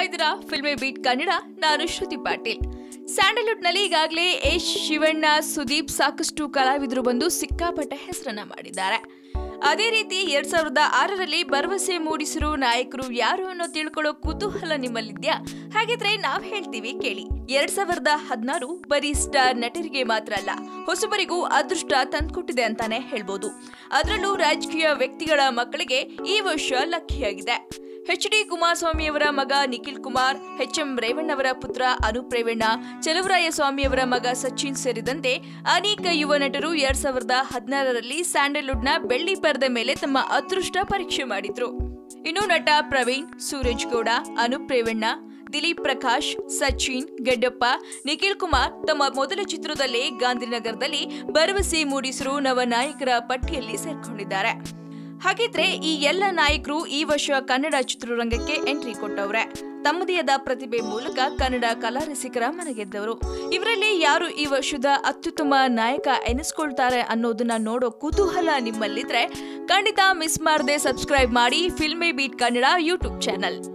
ಇದ್ದೀರಾ filmy Filmibeat Kannada ನಾನು ಶ್ರುತಿ ಪಾಟೀಲ್ ಸ್ಯಾಂಡಲ್ವುಡ್ನಲ್ಲಿ ಈಗಾಗಲೇ ಯಶ್ ಶಿವಣ್ಣ ಸುದೀಪ್ ಸಾಕಷ್ಟು ಕಲಾವಿದರು ಬಂದು ಸಿಕ್ಕಾಪಟ್ಟೆ ಹೆಸರನ್ನ ಮಾಡಿದ್ದಾರೆ ಅದೇ ರೀತಿ ಎರಡ್ ಸಾವಿರದ ಆರರಲ್ಲಿ ಭರವಸೆ ಮೂಡಿಸಿರೋ ನಾಯಕರು ಯಾರು ಅನ್ನೋ ತಿಳ್ಕೊಳ್ಳೋ ಕುತೂಹಲ ನಿಮ್ಮಲ್ಲಿದ್ಯಾ ಹಾಗಿದ್ರೆ ನಾವ್ ಹೇಳ್ತೀವಿ ಕೇಳಿ ಎರಡ್ ಸಾವಿರದ ಹದಿನಾರು ಬರೀ ಸ್ಟಾರ್ ನಟರಿಗೆ ಮಾತ್ರ ಅಲ್ಲ ಹೊಸಬರಿಗೂ ಅದೃಷ್ಟ ತಂದ್ಕೊಟ್ಟಿದೆ ಅಂತಾನೆ ಹೇಳ್ಬೋದು ಅದರಲ್ಲೂ ರಾಜಕೀಯ ವ್ಯಕ್ತಿಗಳ ಮಕ್ಕಳಿಗೆ ಈ ವರ್ಷ ಲಕ್ಕಿಯಾಗಿದೆ ಎಚ್ ಡಿ ಕುಮಾರಸ್ವಾಮಿಯವರ ಮಗ ನಿಖಿಲ್ ಕುಮಾರ್ ಎಚ್ ಎಂ ರೇವಣ್ಣವರ ಪುತ್ರ ಅನೂಪ್ ರೇವಣ್ಣ ಚಲುವರಾಯ ಸ್ವಾಮಿಯವರ ಮಗ ಸಚಿನ್ ಸೇರಿದಂತೆ ಅನೇಕ ಯುವ ನಟರು ಎರಡ್ ಸಾವಿರದ ಹದಿನಾರರಲ್ಲಿ ಸ್ಯಾಂಡಲ್ವುಡ್ನ ಬೆಳ್ಳಿ ಪರದೆ ಮೇಲೆ ತಮ್ಮ ಅದೃಷ್ಟ ಪರೀಕ್ಷೆ ಮಾಡಿದ್ರು ಇನ್ನು ನಟ ಪ್ರವೀಣ್ ಸೂರಜ್ ಗೌಡ ಅನೂಪ್ ರೇವಣ್ಣ ದಿಲೀಪ್ ಪ್ರಕಾಶ್ ಸಚಿನ್ ಗಡ್ಡಪ್ಪ ನಿಖಿಲ್ ಕುಮಾರ್ ತಮ್ಮ ಮೊದಲ ಚಿತ್ರದಲ್ಲೇ ಗಾಂಧಿನಗರದಲ್ಲಿ ಭರವಸೆ ಮೂಡಿಸಿರು ನವನಾಯಕರ ಪಟ್ಟಿಯಲ್ಲಿ ಸೇರ್ಕೊಂಡಿದ್ದಾರೆ ಹಾಗಿದ್ರೆ ಈ ಎಲ್ಲ ನಾಯಕರು ಈ ವರ್ಷ ಕನ್ನಡ ಚಿತ್ರರಂಗಕ್ಕೆ ಎಂಟ್ರಿ ಕೊಟ್ಟವ್ರೆ ತಮ್ಮದೇ ಆದ ಪ್ರತಿಭೆ ಮೂಲಕ ಕನ್ನಡ ಕಲಾ ರಸಿಕರ ಮನಗೆದ್ದವರು ಇವರಲ್ಲಿ ಯಾರು ಈ ವರ್ಷದ ಅತ್ಯುತ್ತಮ ನಾಯಕ ಎನಿಸ್ಕೊಳ್ತಾರೆ ಅನ್ನೋದನ್ನ ನೋಡೋ ಕುತೂಹಲ ನಿಮ್ಮಲ್ಲಿದ್ರೆ ಖಂಡಿತ ಮಿಸ್ ಮಾಡದೆ ಸಬ್ಸ್ಕ್ರೈಬ್ ಮಾಡಿ Filmibeat Kannada YouTube channel